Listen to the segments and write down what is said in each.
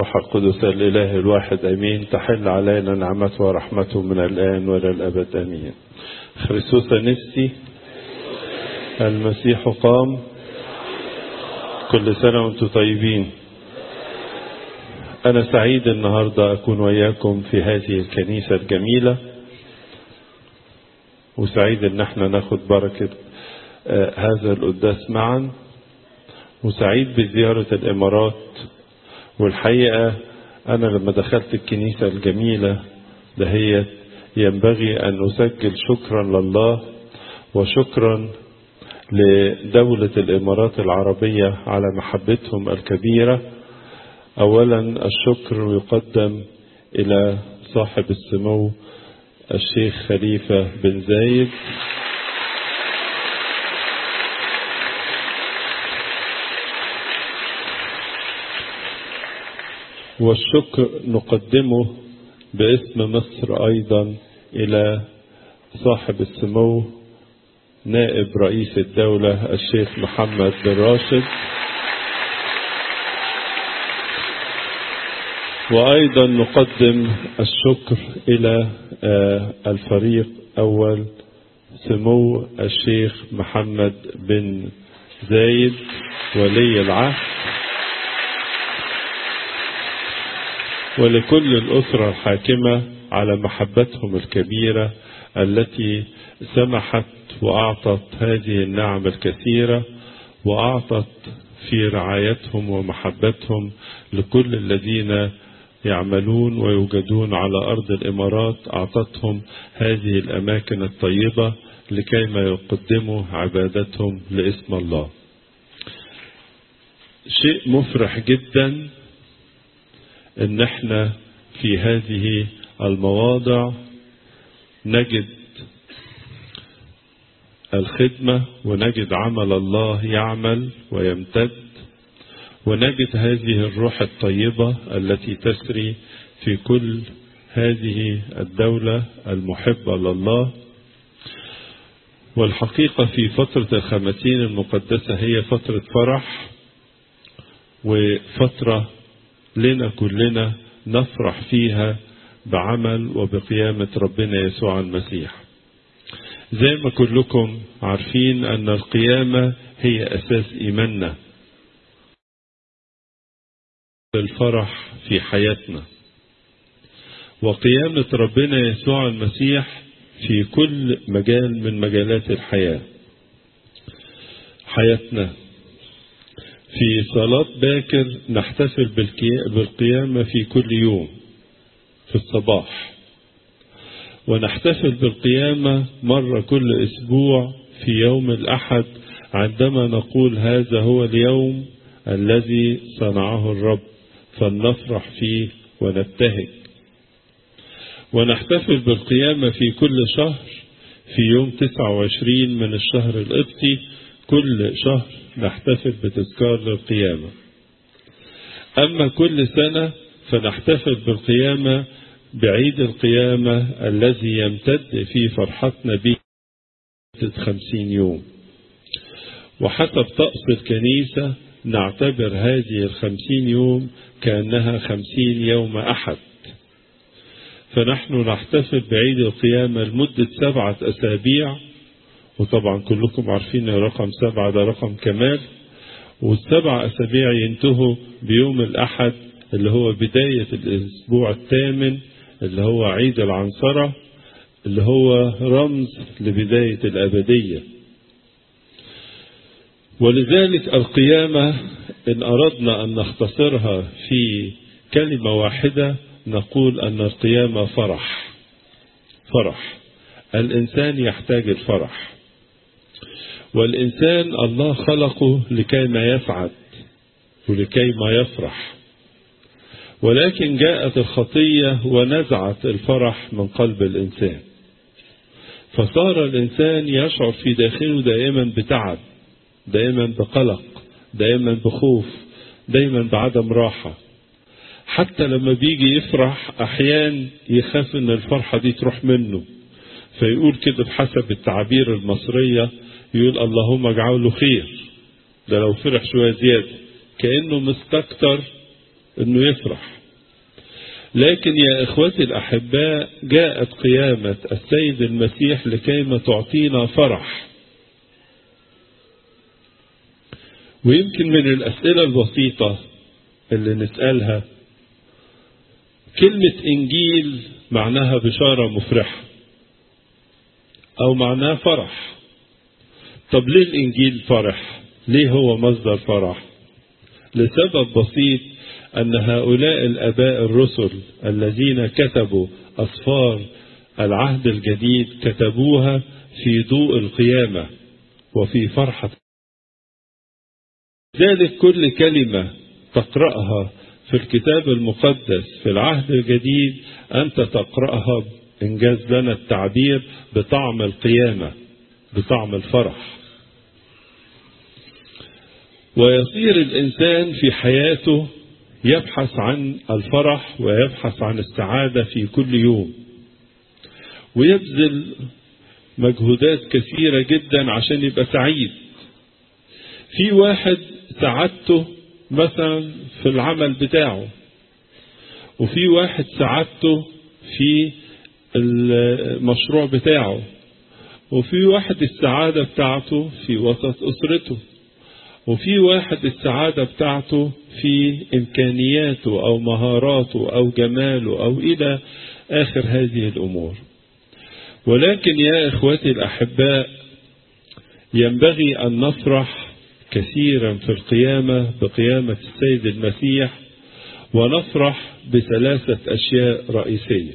الروح القدس الإله الواحد أمين تحل علينا نعمته ورحمته من الآن وإلى الأبد أمين خريسوس نفسي المسيح قام كل سنة وانتم طيبين أنا سعيد النهاردة أكون وياكم في هذه الكنيسة الجميلة وسعيد ان احنا ناخد بركة آه هذا القداس معا وسعيد بزيارة الامارات والحقيقة انا لما دخلت الكنيسة الجميلة دهيت ينبغي ان اسجل شكرا لله وشكرا لدولة الامارات العربية على محبتهم الكبيرة اولا الشكر يقدم الى صاحب السمو الشيخ خليفة بن زايد والشكر نقدمه باسم مصر أيضا إلى صاحب السمو نائب رئيس الدولة الشيخ محمد بن راشد وأيضا نقدم الشكر إلى الفريق أول سمو الشيخ محمد بن زايد ولي العهد ولكل الأسرة الحاكمة على محبتهم الكبيرة التي سمحت وأعطت هذه النعم الكثيرة وأعطت في رعايتهم ومحبتهم لكل الذين يعملون ويوجدون على أرض الإمارات أعطتهم هذه الأماكن الطيبة لكي ما يقدموا عبادتهم لاسم الله شيء مفرح جدا ان احنا في هذه المواضع نجد الخدمة ونجد عمل الله يعمل ويمتد ونجد هذه الروح الطيبة التي تسري في كل هذه الدولة المحبة لله والحقيقة في فترة الخمسين المقدسة هي فترة فرح وفترة لنا كلنا نفرح فيها بعمل وبقيامة ربنا يسوع المسيح زي ما كلكم عارفين أن القيامة هي أساس إيماننا الفرح في حياتنا وقيامة ربنا يسوع المسيح في كل مجال من مجالات الحياة حياتنا في صلاة باكر نحتفل بالقيامة في كل يوم في الصباح ونحتفل بالقيامة مرة كل أسبوع في يوم الأحد عندما نقول هذا هو اليوم الذي صنعه الرب فلنفرح فيه ونبتهج ونحتفل بالقيامة في كل شهر في يوم 29 من الشهر القبطي كل شهر نحتفل بتذكار للقيامة أما كل سنة فنحتفل بالقيامة بعيد القيامة الذي يمتد في فرحتنا به خمسين يوم وحسب طقس الكنيسة نعتبر هذه الخمسين يوم كأنها خمسين يوم أحد فنحن نحتفل بعيد القيامة لمدة سبعة أسابيع وطبعا كلكم عارفين رقم سبعة ده رقم كمال والسبع أسابيع ينتهوا بيوم الأحد اللي هو بداية الأسبوع الثامن اللي هو عيد العنصرة اللي هو رمز لبداية الأبدية ولذلك القيامة إن أردنا أن نختصرها في كلمة واحدة نقول أن القيامة فرح فرح الإنسان يحتاج الفرح والإنسان الله خلقه لكي ما يسعد ولكي ما يفرح ولكن جاءت الخطية ونزعت الفرح من قلب الإنسان فصار الإنسان يشعر في داخله دائما بتعب دائما بقلق دائما بخوف دائما بعدم راحة حتى لما بيجي يفرح أحيان يخاف إن الفرحة دي تروح منه فيقول كده بحسب التعابير المصرية يقول اللهم اجعله خير ده لو فرح شوية زيادة كأنه مستكتر انه يفرح لكن يا اخوتي الاحباء جاءت قيامة السيد المسيح لكيما تعطينا فرح ويمكن من الاسئلة البسيطة اللي نسألها كلمة انجيل معناها بشارة مفرحة او معناها فرح طب ليه الانجيل فرح ليه هو مصدر فرح لسبب بسيط أن هؤلاء الأباء الرسل الذين كتبوا أصفار العهد الجديد كتبوها في ضوء القيامة وفي فرحة ذلك كل كلمة تقرأها في الكتاب المقدس في العهد الجديد أنت تقرأها إنجاز لنا التعبير بطعم القيامة بطعم الفرح ويصير الإنسان في حياته يبحث عن الفرح ويبحث عن السعادة في كل يوم ويبذل مجهودات كثيرة جدا عشان يبقى سعيد في واحد سعادته مثلا في العمل بتاعه وفي واحد سعادته في المشروع بتاعه وفي واحد السعادة بتاعته في وسط أسرته وفي واحد السعادة بتاعته في إمكانياته أو مهاراته أو جماله أو إلى آخر هذه الأمور ولكن يا إخوتي الأحباء ينبغي أن نفرح كثيرا في القيامة بقيامة السيد المسيح ونفرح بثلاثة أشياء رئيسية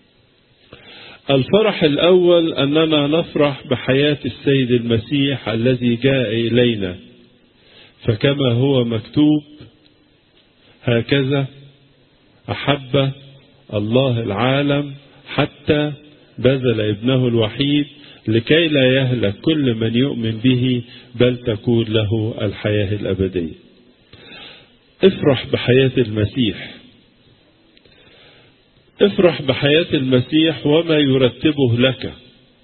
الفرح الأول أننا نفرح بحياة السيد المسيح الذي جاء إلينا فكما هو مكتوب هكذا أحب الله العالم حتى بذل ابنه الوحيد لكي لا يهلك كل من يؤمن به بل تكون له الحياة الأبدية افرح بحياة المسيح افرح بحياة المسيح وما يرتبه لك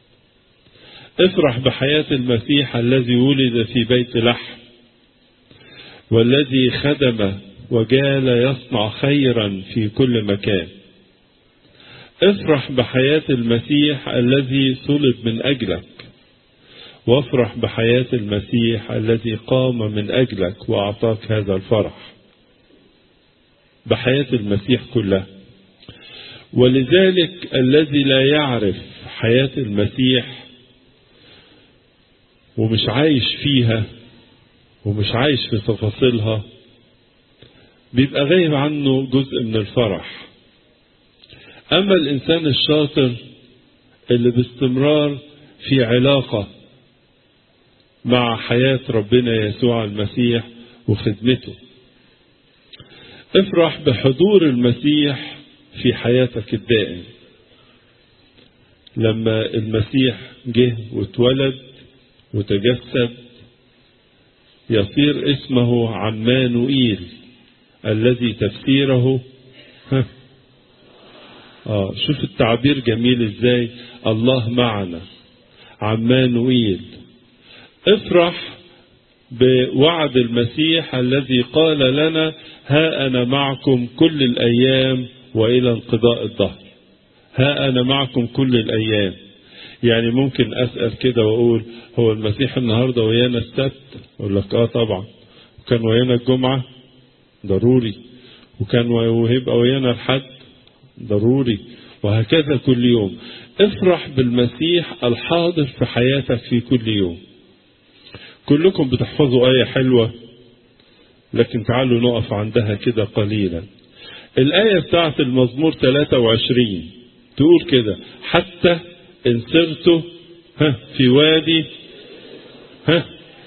افرح بحياة المسيح الذي ولد في بيت لحم والذي خدم وجال يصنع خيرا في كل مكان افرح بحياة المسيح الذي صلب من أجلك وافرح بحياة المسيح الذي قام من أجلك وأعطاك هذا الفرح بحياة المسيح كلها ولذلك الذي لا يعرف حياة المسيح ومش عايش فيها ومش عايش في تفاصيلها بيبقى غايب عنه جزء من الفرح أما الإنسان الشاطر اللي باستمرار في علاقة مع حياة ربنا يسوع المسيح وخدمته افرح بحضور المسيح في حياتك الدائم لما المسيح جه واتولد وتجسد يصير اسمه عمانوئيل الذي تفسيره ها آه شوف التعبير جميل ازاي الله معنا عمانوئيل افرح بوعد المسيح الذي قال لنا ها أنا معكم كل الأيام وإلى انقضاء الظهر ها أنا معكم كل الأيام يعني ممكن أسأل كده وأقول هو المسيح النهاردة ويانا السبت أقول لك آه طبعا وكان ويانا الجمعة ضروري وكان وهيبقى ويانا الحد ضروري وهكذا كل يوم افرح بالمسيح الحاضر في حياتك في كل يوم كلكم بتحفظوا آية حلوة لكن تعالوا نقف عندها كده قليلا الآية بتاعت المزمور 23 تقول كده حتى إن سرت ها في وادي ها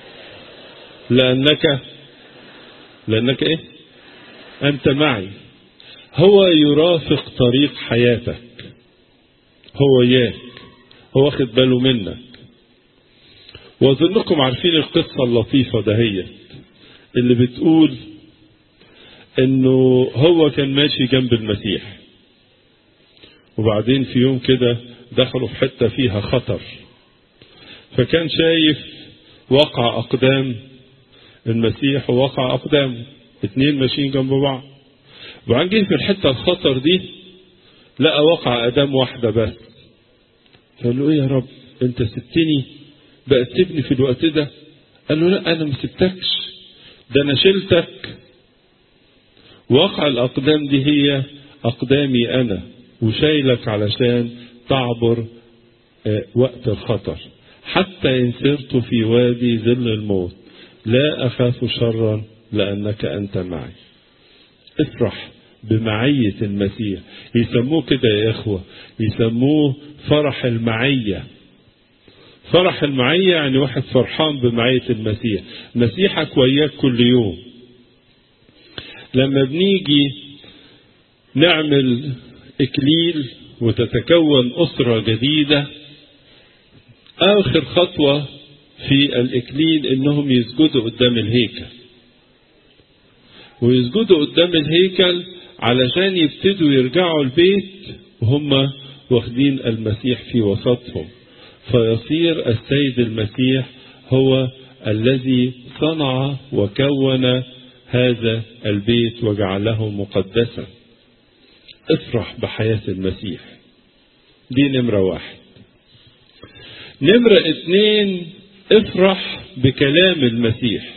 لأنك لأنك إيه أنت معي هو يرافق طريق حياتك هو إياك هو واخد باله منك وأظنكم عارفين القصة اللطيفة دهيت اللي بتقول انه هو كان ماشي جنب المسيح وبعدين في يوم كده دخلوا في حتة فيها خطر فكان شايف وقع أقدام المسيح ووقع أقدامه اتنين ماشيين جنب بعض وبعدين جه في الحتة الخطر دي لقى وقع أدام واحدة بس فقال له إيه يا رب أنت سبتني بقى تسيبني في الوقت ده قال له لا أنا ما سبتكش ده أنا شلتك وقع الأقدام دي هي أقدامي أنا وشايلك علشان تعبر وقت الخطر حتى إن سرت في وادي ظل الموت لا أخاف شرا لأنك أنت معي افرح بمعية المسيح يسموه كده يا إخوة يسموه فرح المعية فرح المعية يعني واحد فرحان بمعية المسيح مسيحك وياك كل يوم لما بنيجي نعمل إكليل وتتكون أسرة جديدة آخر خطوة في الإكليل إنهم يسجدوا قدام الهيكل ويسجدوا قدام الهيكل علشان يبتدوا يرجعوا البيت وهم واخدين المسيح في وسطهم فيصير السيد المسيح هو الذي صنع وكون هذا البيت وجعله مقدسا افرح بحياة المسيح دي نمرة واحد نمرة اتنين افرح بكلام المسيح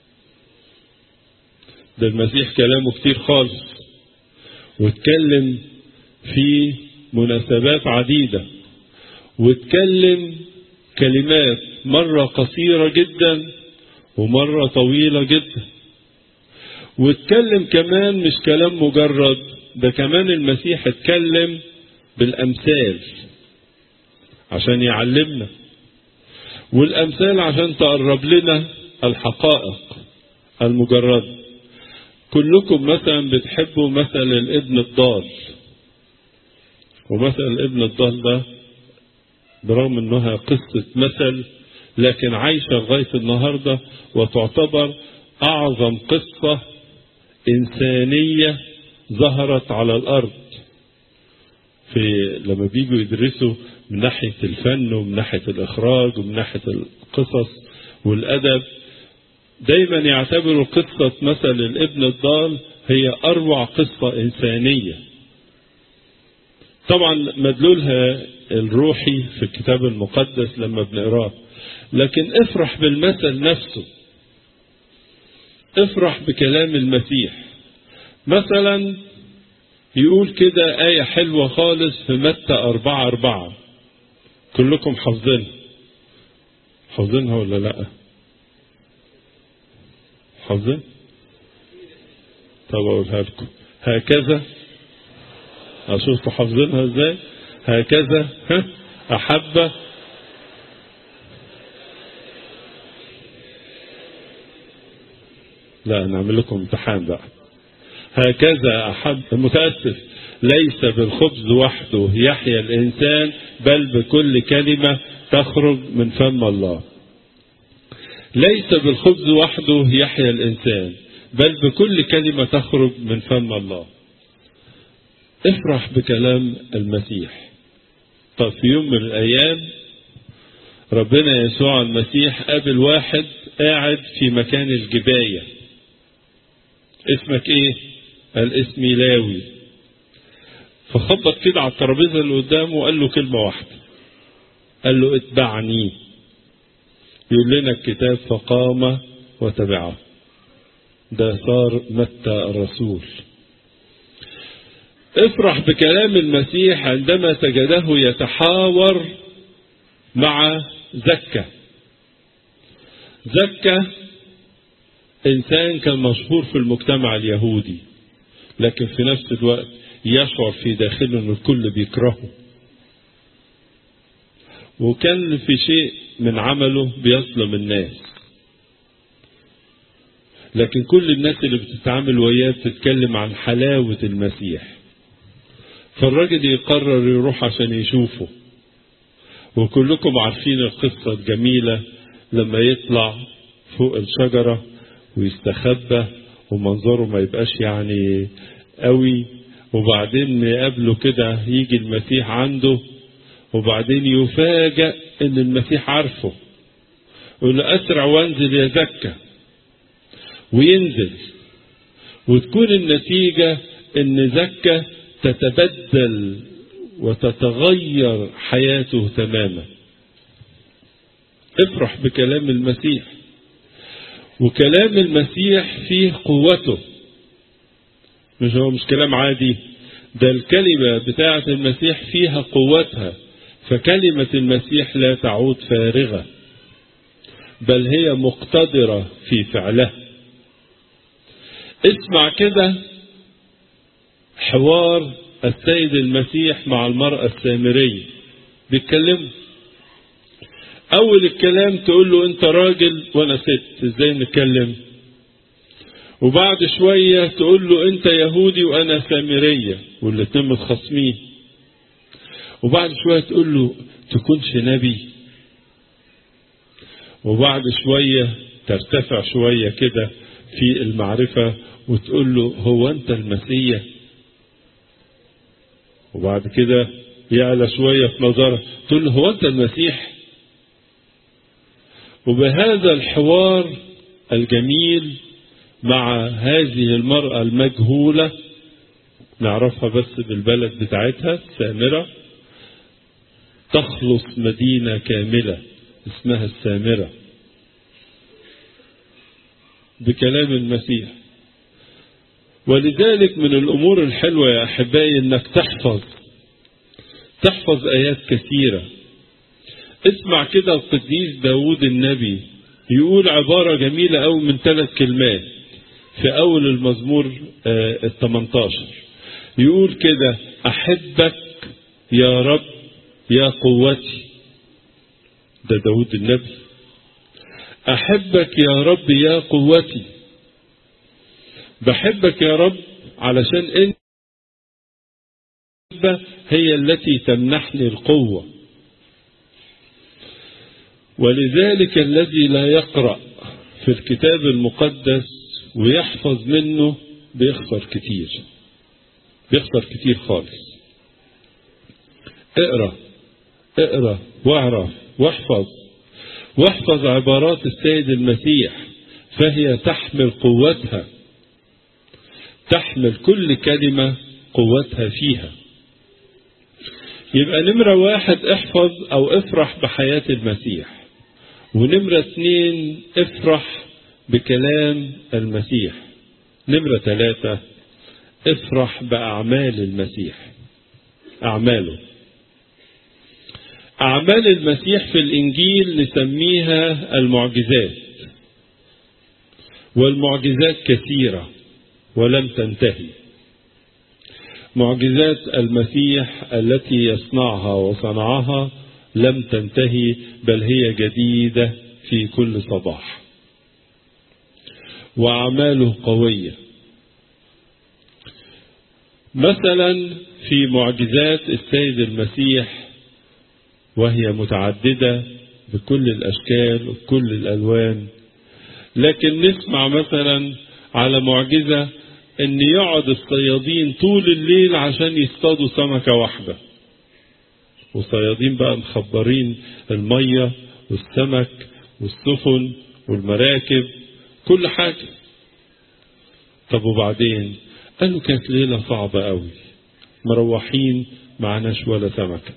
ده المسيح كلامه كتير خالص واتكلم في مناسبات عديدة واتكلم كلمات مرة قصيرة جدا ومرة طويلة جدا واتكلم كمان مش كلام مجرد ده كمان المسيح اتكلم بالأمثال عشان يعلمنا والأمثال عشان تقرب لنا الحقائق المجردة كلكم مثلا بتحبوا مثل الابن الضال ومثل الابن الضال ده برغم انها قصة مثل لكن عايشة لغاية النهاردة وتعتبر أعظم قصة إنسانية ظهرت على الأرض في لما بيجوا يدرسوا من ناحية الفن ومن ناحية الإخراج ومن ناحية القصص والأدب دايما يعتبروا قصة مثل الابن الضال هي أروع قصة إنسانية طبعا مدلولها الروحي في الكتاب المقدس لما بنقراه لكن افرح بالمثل نفسه افرح بكلام المسيح مثلا يقول كده آية حلوة خالص في متى أربعة أربعة كلكم حافظينها حافظينها ولا لأ حافظين طب أقولها لكم هكذا أشوفوا حافظينها إزاي هكذا ها أحب لا نعمل لكم امتحان بقى هكذا أحب متأسف ليس بالخبز وحده يحيا الإنسان بل بكل كلمة تخرج من فم الله ليس بالخبز وحده يحيا الإنسان بل بكل كلمة تخرج من فم الله افرح بكلام المسيح طب في يوم من الأيام ربنا يسوع المسيح قابل واحد قاعد في مكان الجباية اسمك ايه قال اسمي لاوي فخبط كده على الترابيزه اللي قدامه وقال له كلمه واحده قال له اتبعني يقول لنا الكتاب فقام وتبعه ده صار متى الرسول افرح بكلام المسيح عندما سجده يتحاور مع زكة زكة إنسان كان مشهور في المجتمع اليهودي لكن في نفس الوقت يشعر في داخله أن الكل بيكرهه وكان في شيء من عمله بيظلم الناس لكن كل الناس اللي بتتعامل وياه بتتكلم عن حلاوة المسيح فالراجل يقرر يروح عشان يشوفه وكلكم عارفين القصة الجميلة لما يطلع فوق الشجرة ويستخبى ومنظره ما يبقاش يعني قوي وبعدين يقابله كده يجي المسيح عنده وبعدين يفاجأ ان المسيح عارفه يقول له اسرع وانزل يا زكا وينزل وتكون النتيجة ان زكى تتبدل وتتغير حياته تماما افرح بكلام المسيح وكلام المسيح فيه قوته مش هو مش كلام عادي ده الكلمة بتاعة المسيح فيها قوتها فكلمة المسيح لا تعود فارغة بل هي مقتدرة في فعلها اسمع كده حوار السيد المسيح مع المرأة السامرية بيتكلموا أول الكلام تقول له أنت راجل وأنا ست إزاي نتكلم وبعد شوية تقول له أنت يهودي وأنا سامرية والاتنين متخاصمين وبعد شوية تقول له تكونش نبي وبعد شوية ترتفع شوية كده في المعرفة وتقول له هو أنت المسيح وبعد كده يعلى شوية في نظرها تقول له هو أنت المسيح وبهذا الحوار الجميل مع هذه المرأة المجهولة نعرفها بس بالبلد بتاعتها السامرة تخلص مدينة كاملة اسمها السامرة بكلام المسيح ولذلك من الأمور الحلوة يا أحبائي أنك تحفظ تحفظ آيات كثيرة اسمع كده القديس داود النبي يقول عبارة جميلة أو من ثلاث كلمات في أول المزمور ال 18 يقول كده أحبك يا رب يا قوتي ده داود النبي أحبك يا رب يا قوتي بحبك يا رب علشان انت هي التي تمنحني القوة ولذلك الذي لا يقرأ في الكتاب المقدس ويحفظ منه بيخسر كتير بيخسر كتير خالص اقرأ اقرأ واعرف واحفظ واحفظ عبارات السيد المسيح فهي تحمل قوتها تحمل كل كلمة قوتها فيها يبقى نمرة واحد احفظ او افرح بحياة المسيح ونمرة اتنين افرح بكلام المسيح نمرة ثلاثة افرح بأعمال المسيح أعماله أعمال المسيح في الإنجيل نسميها المعجزات والمعجزات كثيرة ولم تنتهي معجزات المسيح التي يصنعها وصنعها لم تنتهي بل هي جديدة في كل صباح وأعماله قوية مثلا في معجزات السيد المسيح وهي متعددة بكل الأشكال وكل الألوان لكن نسمع مثلا على معجزة ان يقعد الصيادين طول الليل عشان يصطادوا سمكة واحدة والصيادين بقى مخبرين المية والسمك والسفن والمراكب كل حاجة طب وبعدين قالوا كانت ليلة صعبة قوي مروحين معناش ولا سمكة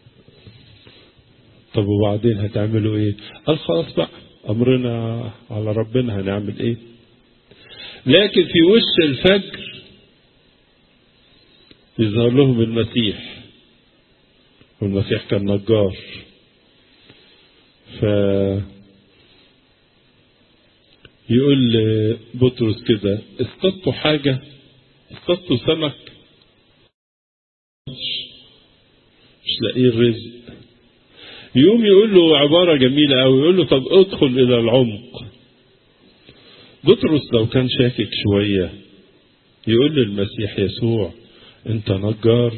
طب وبعدين هتعملوا ايه قال خلاص بقى امرنا على ربنا هنعمل ايه لكن في وش الفجر يظهر لهم المسيح والمسيح كان نجار ف يقول بطرس كده اصطدتوا حاجة اصطدتوا سمك مش لاقيه الرزق يقوم يقول له عبارة جميلة أوي يقول له طب ادخل إلى العمق بطرس لو كان شاكك شوية يقول للمسيح يسوع انت نجار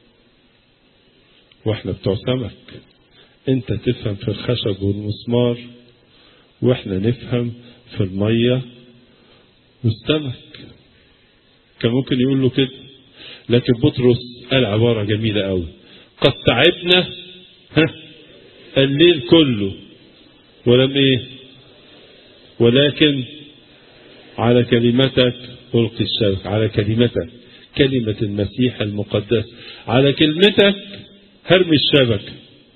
واحنا بتوع سمك انت تفهم في الخشب والمسمار واحنا نفهم في المية والسمك كان ممكن يقول له كده لكن بطرس قال عبارة جميلة قوي قد تعبنا ها الليل كله ولم ايه ولكن على كلمتك ألقي الشبك على كلمتك كلمة المسيح المقدس على كلمتك هرمي الشبكة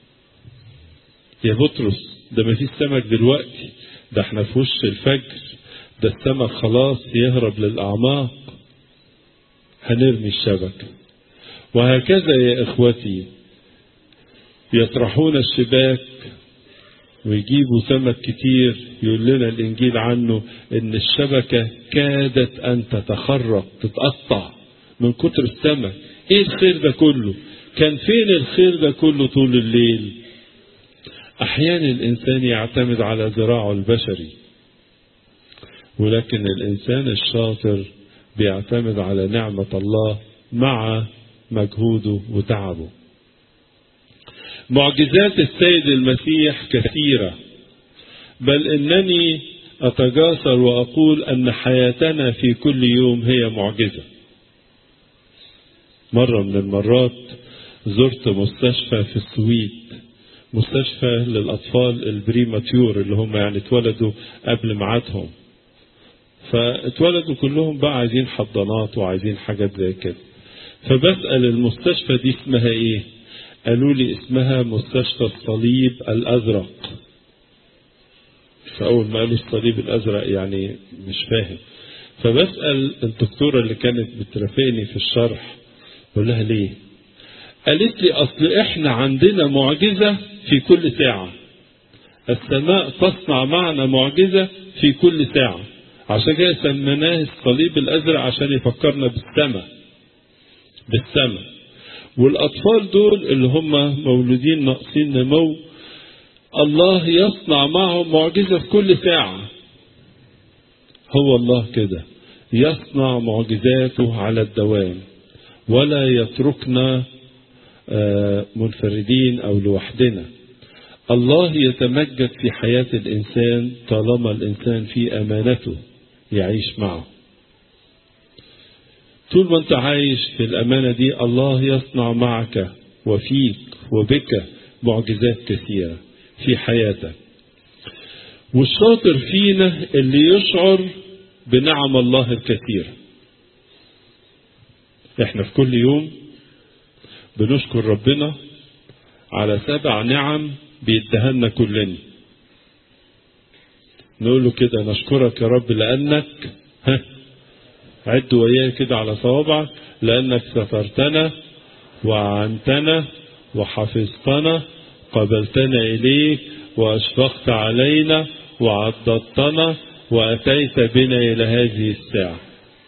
يا بطرس ده ما فيش سمك دلوقتي ده احنا في وش الفجر ده السمك خلاص يهرب للأعماق هنرمي الشبكة وهكذا يا إخوتي يطرحون الشباك ويجيبوا سمك كتير يقول لنا الإنجيل عنه إن الشبكة كادت أن تتخرق تتقطع من كتر السمك إيه الخير ده كله كان فين الخير ده كله طول الليل أحيانا الإنسان يعتمد على ذراعه البشري ولكن الإنسان الشاطر بيعتمد على نعمة الله مع مجهوده وتعبه معجزات السيد المسيح كثيرة بل إنني أتجاسر وأقول أن حياتنا في كل يوم هي معجزة مرة من المرات زرت مستشفى في السويد مستشفى للأطفال البريماتيور اللي هم يعني اتولدوا قبل ميعادهم فاتولدوا كلهم بقى عايزين حضانات وعايزين حاجات زي كده فبسأل المستشفى دي اسمها ايه قالوا لي اسمها مستشفى الصليب الأزرق فأول ما قالوا الصليب الأزرق يعني مش فاهم فبسأل الدكتورة اللي كانت بترافقني في الشرح بقول لها ليه قالت لي أصل إحنا عندنا معجزة في كل ساعة السماء تصنع معنا معجزة في كل ساعة عشان كده سميناه الصليب الأزرق عشان يفكرنا بالسماء بالسماء والأطفال دول اللي هم مولودين ناقصين نمو الله يصنع معهم معجزة في كل ساعة هو الله كده يصنع معجزاته على الدوام ولا يتركنا منفردين أو لوحدنا الله يتمجد في حياة الإنسان طالما الإنسان في أمانته يعيش معه طول ما أنت عايش في الأمانة دي الله يصنع معك وفيك وبك معجزات كثيرة في حياتك والشاطر فينا اللي يشعر بنعم الله الكثيرة احنا في كل يوم بنشكر ربنا على سبع نعم بيدهنا كلنا نقول له كده نشكرك يا رب لأنك ها عد وياه كده على صوابعك لأنك سترتنا وعنتنا وحفظتنا قبلتنا إليك وأشفقت علينا وعضدتنا وأتيت بنا إلى هذه الساعة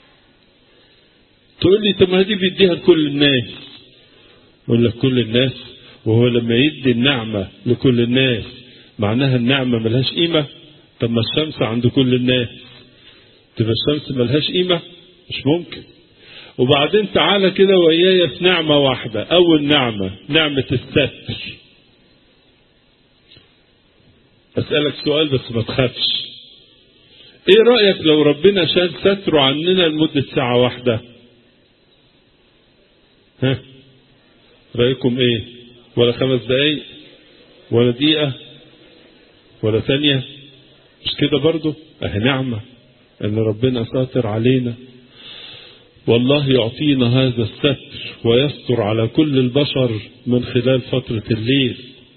تقول لي طب ما دي بيديها لكل الناس أقول لك كل الناس وهو لما يدي النعمة لكل الناس معناها النعمة ملهاش قيمة طب ما الشمس عند كل الناس تبقى الشمس ملهاش قيمة مش ممكن وبعدين تعالى كده ويايا في نعمة واحدة أول نعمة نعمة الستر أسألك سؤال بس ما تخافش ايه رأيك لو ربنا شال ستره عننا لمدة ساعة واحدة ها رأيكم ايه ولا خمس دقايق ولا دقيقة ولا ثانية مش كده برضو اه نعمة ان ربنا ساتر علينا والله يعطينا هذا الستر ويستر على كل البشر من خلال فترة الليل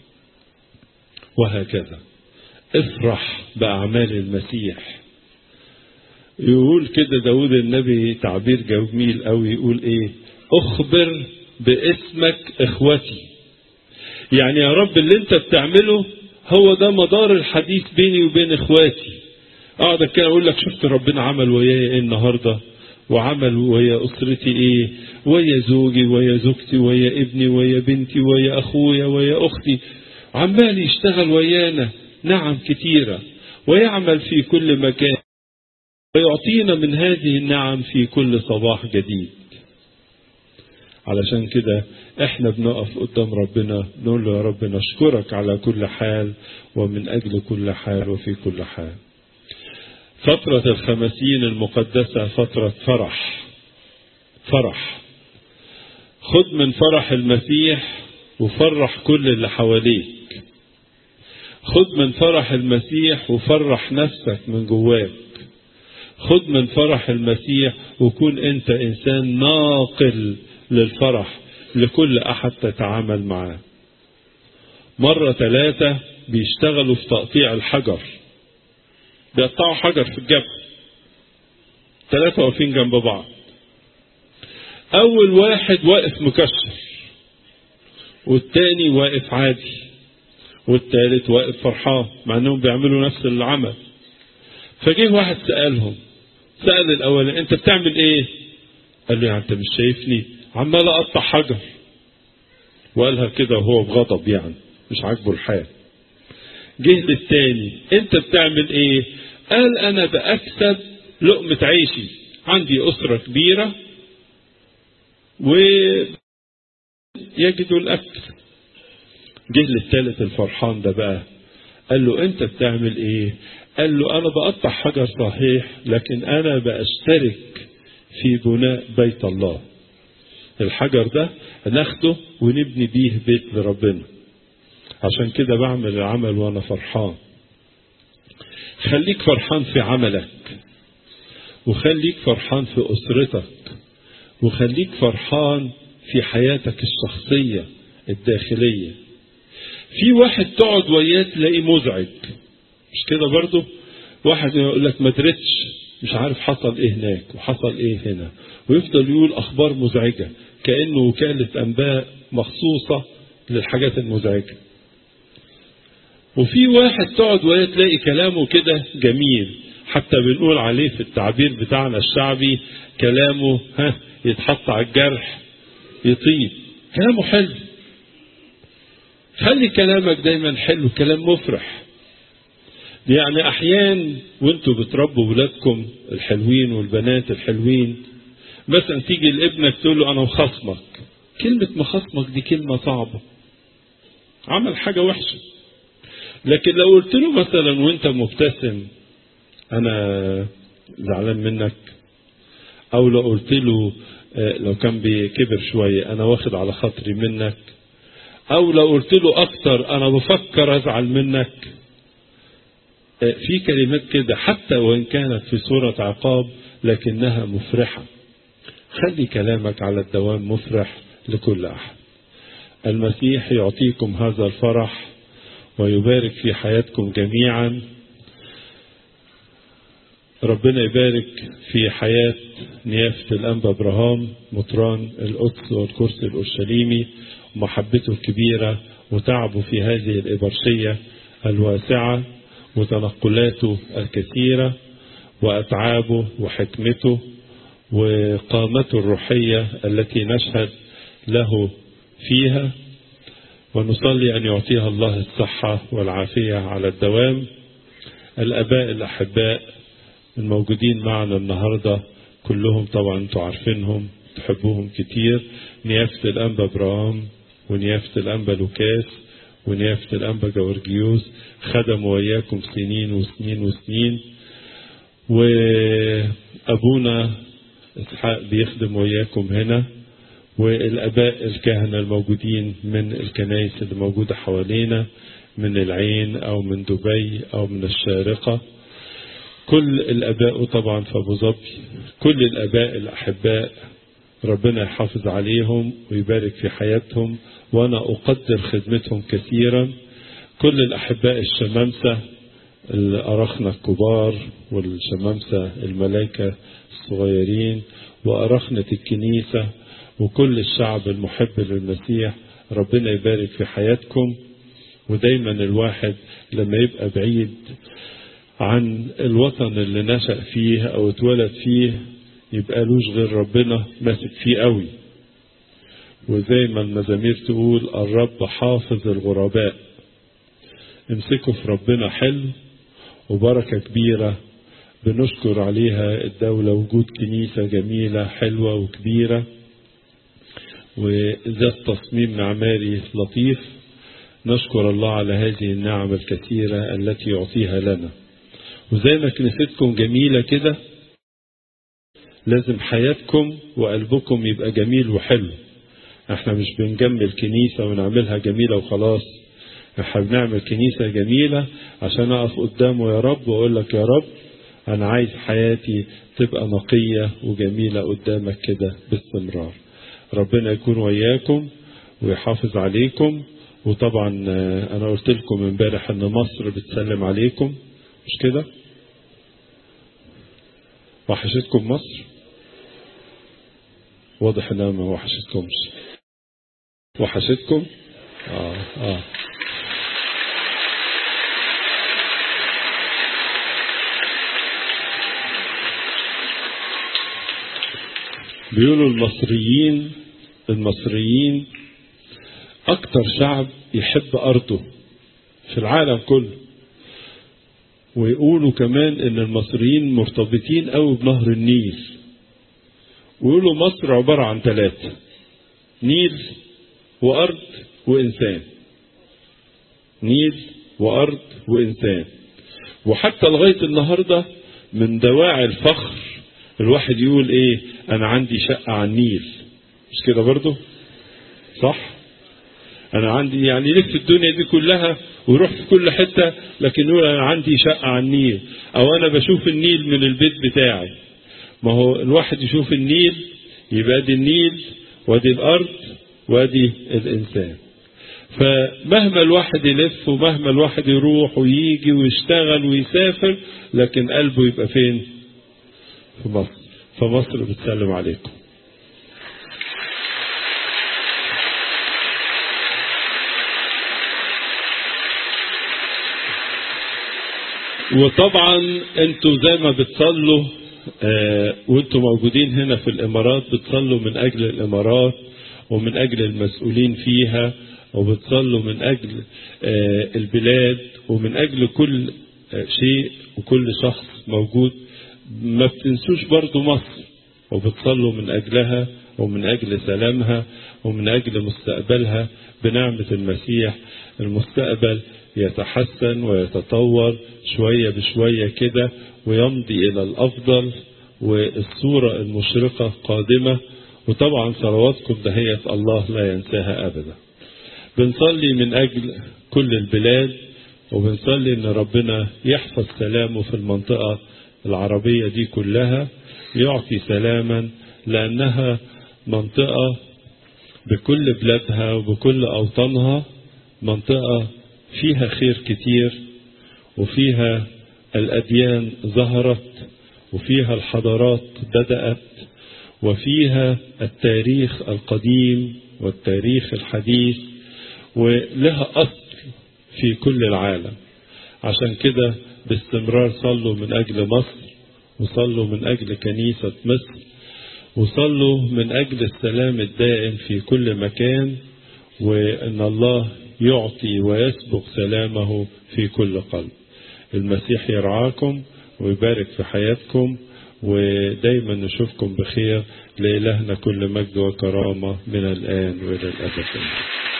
وهكذا افرح بأعمال المسيح يقول كده داود النبي تعبير جميل قوي يقول ايه اخبر باسمك اخوتي يعني يا رب اللي انت بتعمله هو ده مدار الحديث بيني وبين اخواتي اقعد كده اقول لك شفت ربنا عمل وياي ايه النهارده وعمل ويا اسرتي ايه ويا زوجي ويا زوجتي ويا ابني ويا بنتي ويا اخويا ويا اختي عمال يشتغل ويانا نعم كتيرة ويعمل في كل مكان ويعطينا من هذه النعم في كل صباح جديد علشان كده احنا بنقف قدام ربنا نقول له يا رب نشكرك على كل حال ومن اجل كل حال وفي كل حال فترة الخمسين المقدسة فترة فرح فرح خد من فرح المسيح وفرح كل اللي حواليك خد من فرح المسيح وفرح نفسك من جواك خد من فرح المسيح وكون انت انسان ناقل للفرح لكل احد تتعامل معاه مرة ثلاثة بيشتغلوا في تقطيع الحجر بيقطعوا حجر في الجبل ثلاثة واقفين جنب بعض أول واحد واقف مكسر والتاني واقف عادي والتالت واقف فرحان مع انهم بيعملوا نفس العمل فجه واحد سألهم سأل الأول أنت بتعمل إيه؟ قال له يعني أنت مش شايفني عمال أقطع حجر وقالها كده وهو بغضب يعني مش عاجبه الحال جه للتاني أنت بتعمل إيه؟ قال أنا بأكسب لقمة عيشي عندي أسرة كبيرة ويجدوا الأكل جه للثالث الفرحان ده بقى قال له أنت بتعمل إيه؟ قال له أنا بقطع حجر صحيح لكن أنا بأشترك في بناء بيت الله الحجر ده ناخده ونبني بيه بيت لربنا عشان كده بعمل العمل وأنا فرحان خليك فرحان في عملك وخليك فرحان في أسرتك وخليك فرحان في حياتك الشخصية الداخلية في واحد تقعد وياه تلاقيه مزعج مش كده برضه واحد يقول لك ما درتش مش عارف حصل ايه هناك وحصل ايه هنا ويفضل يقول اخبار مزعجة كأنه وكالة انباء مخصوصة للحاجات المزعجة وفي واحد تقعد وهي تلاقي كلامه كده جميل حتى بنقول عليه في التعبير بتاعنا الشعبي كلامه ها يتحط على الجرح يطيب كلامه حلو خلي كلامك دايما حلو كلام مفرح يعني احيان وانتوا بتربوا ولادكم الحلوين والبنات الحلوين مثلا تيجي لابنك تقول له انا مخصمك كلمة مخصمك دي كلمة صعبة عمل حاجة وحشة لكن لو قلت له مثلا وانت مبتسم انا زعلان منك او لو قلت له لو كان بكبر شوية انا واخد على خاطري منك او لو قلت له اكتر انا بفكر ازعل منك في كلمات كده حتى وإن كانت في صورة عقاب لكنها مفرحة خلي كلامك على الدوام مفرح لكل أحد المسيح يعطيكم هذا الفرح ويبارك في حياتكم جميعا ربنا يبارك في حياة نيافة الأنبا إبراهام مطران القدس والكرسي الأورشليمي ومحبته الكبيرة وتعبه في هذه الإبرشية الواسعة وتنقلاته الكثيرة وأتعابه وحكمته وقامته الروحية التي نشهد له فيها ونصلي أن يعطيها الله الصحة والعافية على الدوام الأباء الأحباء الموجودين معنا النهاردة كلهم طبعا انتوا عارفينهم تحبوهم كتير نيافة الأنبا إبراهام ونيافة الأنبا لوكاس ونيافة الأنبا جورجيوس خدموا وياكم سنين وسنين وسنين وأبونا إسحاق بيخدم وياكم هنا والآباء الكهنة الموجودين من الكنائس اللي موجودة حوالينا من العين أو من دبي أو من الشارقة كل الآباء طبعا في أبو ظبي كل الآباء الأحباء ربنا يحافظ عليهم ويبارك في حياتهم وأنا أقدر خدمتهم كثيرا كل الأحباء الشمامسة الأرخنة الكبار والشمامسة الملائكة الصغيرين وأرخنة الكنيسة وكل الشعب المحب للمسيح ربنا يبارك في حياتكم ودايما الواحد لما يبقى بعيد عن الوطن اللي نشأ فيه أو اتولد فيه يبقى لوش غير ربنا ماسك فيه قوي وزي ما المزامير تقول الرب حافظ الغرباء امسكوا في ربنا حلو وبركة كبيرة بنشكر عليها الدولة وجود كنيسة جميلة حلوة وكبيرة وذات تصميم معماري لطيف نشكر الله على هذه النعم الكثيرة التي يعطيها لنا وزي ما كنيستكم جميلة كده لازم حياتكم وقلبكم يبقى جميل وحلو احنا مش بنجمل كنيسة ونعملها جميلة وخلاص احنا بنعمل كنيسة جميلة عشان اقف قدامه يا رب واقول لك يا رب أنا عايز حياتي تبقى نقية وجميلة قدامك كده باستمرار ربنا يكون وياكم ويحافظ عليكم وطبعا أنا قلت لكم امبارح أن مصر بتسلم عليكم مش كده وحشتكم مصر واضح انها ما وحشتكمش وحشتكم اه اه بيقولوا المصريين المصريين اكتر شعب يحب ارضه في العالم كله ويقولوا كمان ان المصريين مرتبطين قوي بنهر النيل ويقولوا مصر عبارة عن ثلاثة نيل وأرض وإنسان نيل وأرض وإنسان وحتى لغاية النهاردة من دواعي الفخر الواحد يقول إيه أنا عندي شقة على النيل مش كده برضه صح أنا عندي يعني لف الدنيا دي كلها ويروح في كل حتة لكن يقول أنا عندي شقة على النيل أو أنا بشوف النيل من البيت بتاعي ما هو الواحد يشوف النيل يبقى دي النيل وادي الأرض وادي الإنسان فمهما الواحد يلف ومهما الواحد يروح ويجي ويشتغل ويسافر لكن قلبه يبقى فين في مصر فمصر بتسلم عليكم وطبعا انتوا زي ما بتصلوا آه وانتوا موجودين هنا في الامارات بتصلوا من اجل الامارات ومن اجل المسؤولين فيها وبتصلوا من اجل آه البلاد ومن اجل كل آه شيء وكل شخص موجود ما بتنسوش برضو مصر وبتصلوا من اجلها ومن اجل سلامها ومن اجل مستقبلها بنعمة المسيح المستقبل يتحسن ويتطور شوية بشوية كده ويمضي إلى الأفضل والصورة المشرقة قادمة وطبعا صلواتكم دهية الله لا ينساها أبدا بنصلي من أجل كل البلاد وبنصلي أن ربنا يحفظ سلامه في المنطقة العربية دي كلها يعطي سلاما لأنها منطقة بكل بلادها وبكل أوطانها منطقة فيها خير كتير وفيها الأديان ظهرت وفيها الحضارات بدأت وفيها التاريخ القديم والتاريخ الحديث ولها أصل في كل العالم عشان كده باستمرار صلوا من أجل مصر وصلوا من أجل كنيسة مصر وصلوا من أجل السلام الدائم في كل مكان وأن الله يعطي ويسبق سلامه في كل قلب المسيح يرعاكم ويبارك في حياتكم ودايما نشوفكم بخير لإلهنا كل مجد وكرامة من الآن وإلى الأبد